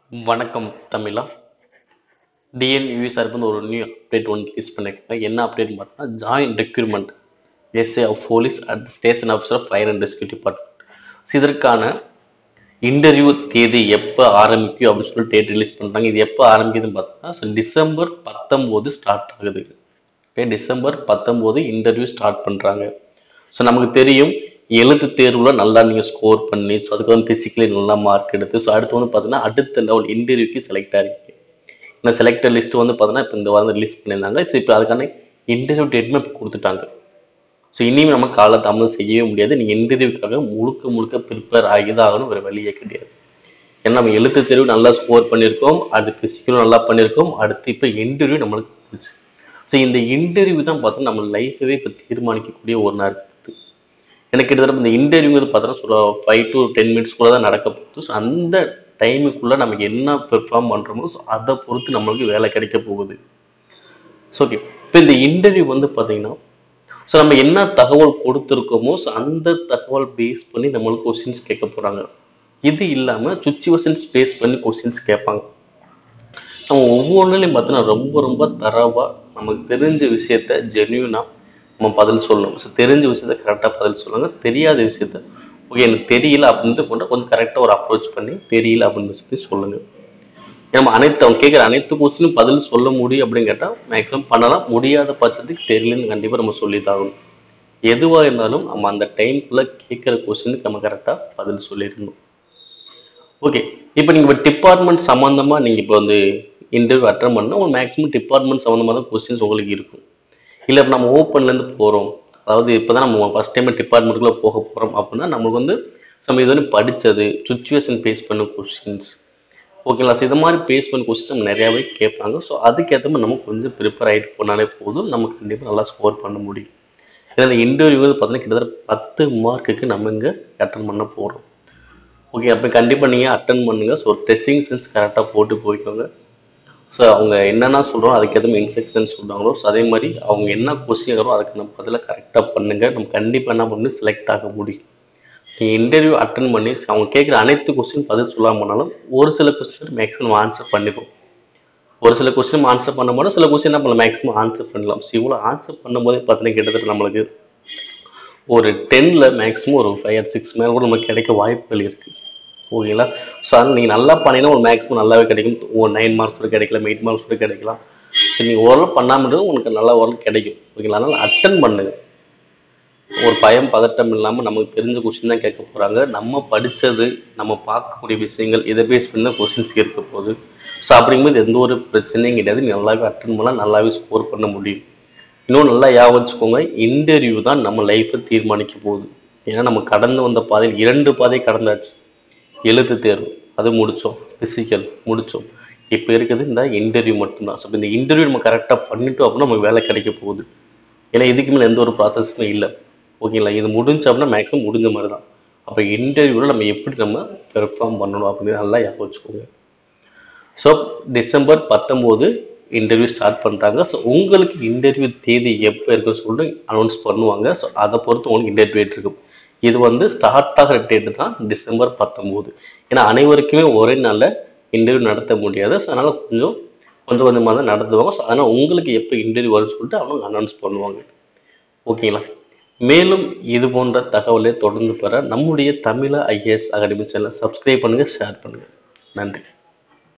வணக்கம் தமிழா TNU sir வந்து ஒரு நியூ அப்டேட் ஒன்று ரிலீஸ் பண்ணியிருக்காங்க என்ன அப்டேட் பார்த்தா joint recruitment SA of police at station officer of fire and rescue department so இதற்கான இன்டர்வியூ தேதி எப்போ ஆரம்பிக்கும் அப்படின்னு சொல்லி டேட் ரிலீஸ் பண்ணுறாங்க இது எப்போ ஆரம்பிக்குதுன்னு பார்த்தா ஸோ டிசம்பர் பத்தொம்போது ஸ்டார்ட் ஆகுது ஓகே டிசம்பர் பத்தொம்போது இன்டர்வியூ ஸ்டார்ட் பண்ணுறாங்க ஸோ நமக்கு தெரியும் எழுத்து தேர்வில் நல்லா நீங்கள் ஸ்கோர் பண்ணி ஸோ அதுக்கு வந்து ஃபிசிக்கலி நல்லா மார்க் எடுத்து ஸோ அடுத்து வந்து பார்த்தீங்கன்னா அடுத்த லெவல் இன்டர்வியூக்கு செலக்ட் ஆகிருக்கு இந்த செலக்டர் லிஸ்ட் வந்து பார்த்தீங்கன்னா இப்போ இந்த வாரம் ரிலீஸ் பண்ணியிருந்தாங்க ஸோ இப்போ அதுக்கான இன்டர்வியூ டேட்மே இப்போ கொடுத்துட்டாங்க ஸோ இனியும் நம்ம கால தாமதம் செய்யவே முடியாது நீங்கள் இன்டர்வியூக்காக முழுக்க முழுக்க ப்ரிப்பேர் ஆகி தான் ஆகணும் வேறு வழியே கிடையாது ஏன்னா நம்ம எழுத்து தேர்வு நல்லா ஸ்கோர் பண்ணியிருக்கோம் அடுத்து ஃபிசிக்கலும் நல்லா பண்ணியிருக்கோம் அடுத்து இப்போ இன்டர்வியூ நம்மளுக்கு போச்சு ஸோ இந்த இன்டர்வியூ தான் பார்த்தா நம்ம லைஃபவே இப்போ தீர்மானிக்கக்கூடிய ஒரு நாள் இருக்குது எனக்கு கிட்டத்தட்ட இந்த இன்டர்வியூங்கிறது பார்த்தோன்னா சொல்ல ஃபைவ் டு டென் மினிட்ஸ்க்குள்ளே தான் நடக்க போகுது ஸோ அந்த டைமுக்குள்ளே நமக்கு என்ன பெர்ஃபார்ம் பண்ணுறோமோ ஸோ அதை பொறுத்து நம்மளுக்கு வேலை கிடைக்க போகுது ஸோ ஓகே இப்போ இந்த இன்டர்வியூ வந்து பார்த்தீங்கன்னா ஸோ நம்ம என்ன தகவல் கொடுத்துருக்கோமோ ஸோ அந்த தகவல் பேஸ் பண்ணி நம்மளுக்கு கொஸ்டின்ஸ் கேட்க போகிறாங்க இது இல்லாமல் சுச்சுவேஷன்ஸ் பேஸ் பண்ணி கொஸ்டின்ஸ் கேட்பாங்க நம்ம ஒவ்வொன்றுலையும் பார்த்தீங்கன்னா ரொம்ப ரொம்ப தரவாக நமக்கு தெரிஞ்ச விஷயத்த ஜென்யூனாக நம்ம பதில் சொல்லணும் ஸோ தெரிஞ்ச விஷயத்த கரெக்டாக பதில் சொல்லுங்க தெரியாத விஷயத்த ஓகே எனக்கு தெரியல அப்படின்ட்டு கொண்டு கொஞ்சம் கரெக்டாக ஒரு அப்ரோச் பண்ணி தெரியல அப்படின்னு சொல்லி சொல்லுங்கள் நம்ம அனைத்து அவங்க கேட்குற அனைத்து கொஸ்டினும் பதில் சொல்ல முடியும் அப்படின்னு கேட்டால் மேக்ஸிமம் பண்ணலாம் முடியாத பட்சத்துக்கு தெரியலன்னு கண்டிப்பாக நம்ம சொல்லி தாகணும் எதுவாக இருந்தாலும் நம்ம அந்த டைம்குள்ளே கேட்குற கொஸ்டினுக்கு நம்ம கரெக்டாக பதில் சொல்லிடணும் ஓகே இப்போ நீங்கள் இப்போ டிபார்ட்மெண்ட் சம்மந்தமாக நீங்கள் இப்போ வந்து இன்டர்வியூ அட்டன் பண்ணால் உங்களுக்கு மேக்ஸிமம் டிபார்ட்மெண்ட் சம்மந்தமாக தான் கொஸ்டின்ஸ் உங்களுக்கு இருக்கும் இல்லை இப்போ நம்ம ஓப்பன்லேருந்து போகிறோம் அதாவது இப்போ தான் நம்ம ஃபஸ்ட் டைம் டிபார்ட்மெண்ட்டுக்குள்ளே போக போகிறோம் அப்படின்னா நம்மளுக்கு வந்து நம்ம இது வந்து படித்தது சுச்சுவேஷன் பேஸ் பண்ண கொஸ்டின்ஸ் ஓகேங்களா ஸோ இது மாதிரி பேஸ் பண்ண கொஸ்டின் நம்ம நிறையாவே கேட்பாங்க ஸோ அதுக்கேற்ற மாதிரி நம்ம கொஞ்சம் ப்ரிப்பேர் ஆகிட்டு போனாலே போதும் நம்ம கண்டிப்பாக நல்லா ஸ்கோர் பண்ண முடியும் ஏன்னா இந்த இன்டர்வியூ வந்து பார்த்தீங்கன்னா கிட்டத்தட்ட பத்து மார்க்குக்கு நம்ம இங்கே அட்டன் பண்ண போகிறோம் ஓகே அப்போ கண்டிப்பாக நீங்கள் அட்டன் பண்ணுங்கள் ஸோ ட்ரெஸ்ஸிங் சென்ஸ் கரெக்டாக போட்டு போய்க்கோங்க ஸோ அவங்க என்னென்ன சொல்கிறோம் அதுக்கேற்ற மாதிரி இன்ஸ்ட்ரக்ஷன் சொல்கிறாங்களோ ஸோ அதே மாதிரி அவங்க என்ன கொஸ்டின் வரும் அதுக்கு நம்ம பதிலாக கரெக்டாக பண்ணுங்கள் நம்ம கண்டிப்பாக என்ன பண்ணி செலக்ட் ஆக முடியும் நீங்கள் இன்டர்வியூ அட்டன் பண்ணி அவங்க கேட்குற அனைத்து கொஸ்டின் பதில் சொல்லாம போனாலும் ஒரு சில கொஸ்டின் மேக்ஸிமம் ஆன்சர் பண்ணிப்போம் ஒரு சில கொஸ்டின் ஆன்சர் பண்ண மாட்டோம் சில கொஸ்டின் என்ன பண்ணலாம் மேக்ஸிமம் ஆன்சர் பண்ணலாம் ஸோ இவ்வளோ ஆன்சர் பண்ணும்போதே பார்த்தீங்கன்னா கிட்டத்தட்ட நம்மளுக்கு ஒரு டென்னில் மேக்ஸிமம் ஒரு ஃபைவ் ஆர் சிக்ஸ் மேலே கூட நமக்கு கிடைக்க வாய்ப்புகள் இருக்குது ஓகேங்களா ஸோ அதனால் நீங்கள் நல்லா பண்ணீங்கன்னா ஒரு மேக்ஸிமம் நல்லாவே கிடைக்கும் ஒரு நைன் மார்க்ஸ் கூட கிடைக்கலாம் எயிட் மார்க்ஸ் கூட கிடைக்கலாம் ஸோ நீங்கள் ஓரளவு பண்ணாமன்றது உங்களுக்கு நல்லா ஓரளவு கிடைக்கும் ஓகேங்களா அதனால் அட்டன் பண்ணுங்க ஒரு பயம் பதட்டம் இல்லாமல் நமக்கு தெரிஞ்ச கொஸ்டின் தான் கேட்க போகிறாங்க நம்ம படித்தது நம்ம பார்க்கக்கூடிய விஷயங்கள் இதை பேஸ் பண்ணி தான் கொஸ்டின்ஸ் இருக்க போகுது ஸோ அப்படிங்கும்போது எந்த ஒரு பிரச்சனையும் கிடையாது நீ நல்லாவே அட்டன் பண்ணலாம் நல்லாவே ஸ்கோர் பண்ண முடியும் இன்னும் நல்லா ஞாபகம் வச்சுக்கோங்க இன்டர்வியூ தான் நம்ம லைஃப்பை தீர்மானிக்க போகுது ஏன்னா நம்ம கடந்து வந்த பாதையில் இரண்டு பாதை கடந்தாச்சு எழுத்து தேர்வு அது முடித்தோம் ஃபிசிக்கல் முடித்தோம் இப்போ இருக்குது இந்த இன்டர்வியூ மட்டும்தான் ஸோ இப்போ இந்த இன்டர்வியூ நம்ம கரெக்டாக பண்ணிட்டோம் அப்படின்னா நமக்கு வேலை கிடைக்க போகுது ஏன்னா இதுக்கு மேலே எந்த ஒரு ப்ராசஸுமே இல்லை ஓகேங்களா இது முடிஞ்ச அப்படின்னா மேக்ஸிமம் முடிஞ்ச மாதிரி தான் அப்போ இன்டர்வியூவில் நம்ம எப்படி நம்ம பெர்ஃபார்ம் பண்ணணும் அப்படின்னு நல்லா ஞாபகம் வச்சுக்கோங்க ஸோ டிசம்பர் பத்தொம்போது இன்டர்வியூ ஸ்டார்ட் பண்ணுறாங்க ஸோ உங்களுக்கு இன்டர்வியூ தேதி எப்போ இருக்குன்னு சொல்லிட்டு அனௌன்ஸ் பண்ணுவாங்க ஸோ அதை பொறுத்து உங்களுக்கு இன்டர்வியூ டேட் இருக்கும் இது வந்து ஸ்டார்ட் ஆகிற டேட்டு தான் டிசம்பர் பத்தொம்போது ஏன்னா அனைவருக்குமே ஒரே நாளில் இன்டர்வியூ நடத்த முடியாது ஸோ அதனால் கொஞ்சம் கொஞ்சம் கொஞ்சமாக தான் நடத்துவாங்க ஸோ அதனால் உங்களுக்கு எப்போ இன்டர்வியூ வரும்னு சொல்லிட்டு அவங்க அனௌன்ஸ் பண்ணுவாங்க ஓகேங்களா மேலும் இது போன்ற தகவலை தொடர்ந்து பெற நம்முடைய தமிழ ஐஏஎஸ் அகாடமி சேனலை சப்ஸ்கிரைப் பண்ணுங்கள் ஷேர் பண்ணுங்கள் நன்றி